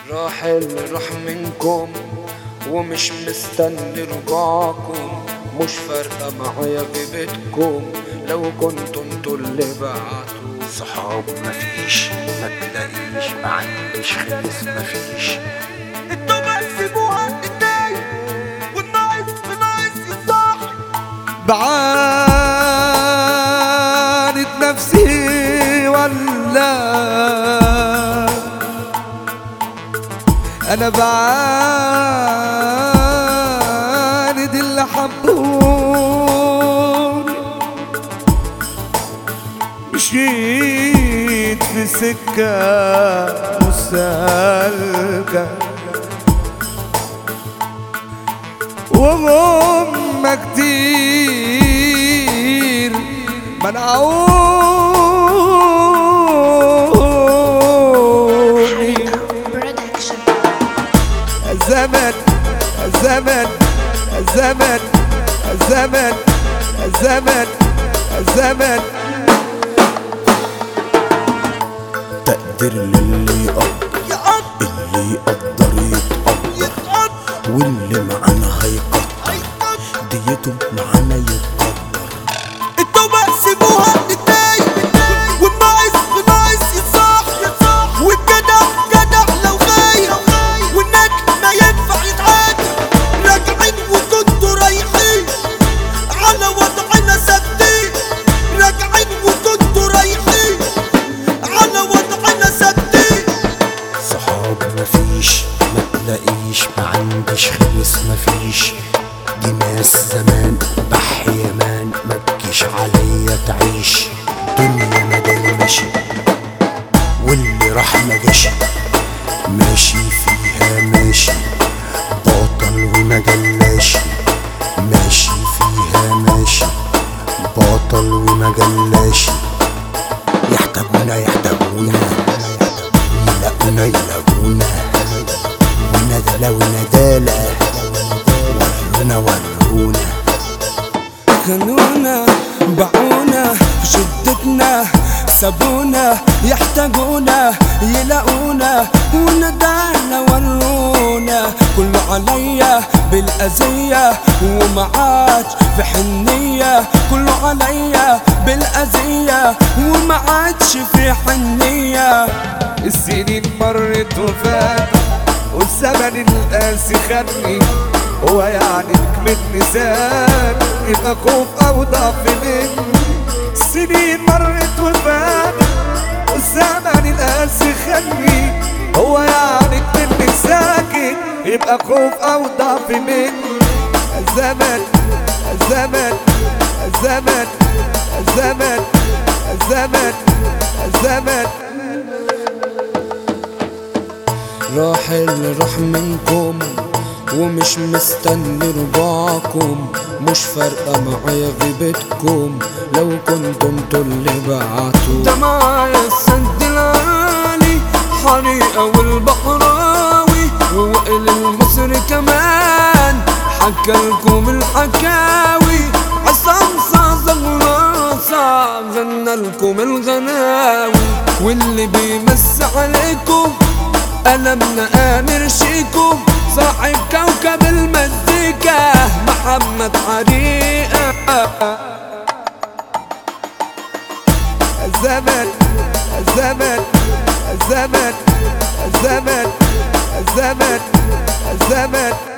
راحل راح منكم ومش مستني رجوعكم مش فارقة معايا غيبتكم لو كنتوا انتوا اللي بعتوا صحاب مفيش ما تلاقيش ما عنديش خلص مفيش انتوا بتسيبوها تتضايق والناقص بناقص يصاحب بعاند نفسي ولا انا بعاند اللي حبوني مشيت في سكة مسالكة وهم كتير منعوني Production. الزمن الزمن الزمن الزمن الزمن الزمن تقدير للي يقدر اللي يقدر يتقدر واللي معانا هيقدر ديته معانا يتقدر انتوا بتسيبوها تتضايق والناقص بناقص يصاحب والجدع جدع لو غايب والنجم ما ينفع يتعادل راجعين وكنتوا رايحين على وضعنا ثابتين راجعين وكنتوا رايحين على وضعنا ثابتين صحاب مفيش ما تلاقيش ما عنديش خلص مفيش دي ناس زمان بح يمان ما تجيش عليا تعيش دنيا مدى ماشي واللي راح ما جاش ماشي فيها ماشي بطل وما جلاش ماشي فيها ماشي بطل وما جلاش يحتاجونا يحتاجونا يلاقونا يلاقونا وندلة وندالة ورونا ورونا خانونا باعونا في شدتنا سابونا يحتاجونا يلاقونا وندانا ورونا كله عليا بالأذية وما عادش في حنية كله عليا بالأذية وما عادش في حنية السنين مرت وفاتت والزمن القاسي خدني هو يعني من لسان يبقى خوف او ضعف مني سنين مرت وفاتت والزمن القاسي خدني هو يعني من ساكت يبقى خوف او ضعف مني الزمن الزمن الزمن الزمن الزمن الزمن راحل راح منكم ومش مستني رجوعكم مش فارقة معايا غيبتكم لو كنتم انتوا اللي بعتوا ده معايا السد العالي حريقة والبحراوي ووائل المصري كمان حكى لكم الحكاوي عصام صاصة وراسة غنى لكم الغناوي واللي بيمس عليكم قلمنا آمر شيكو صاحب كوكب المزيكا محمد حريقة الزمن الزمن الزمن الزمن الزمن الزمن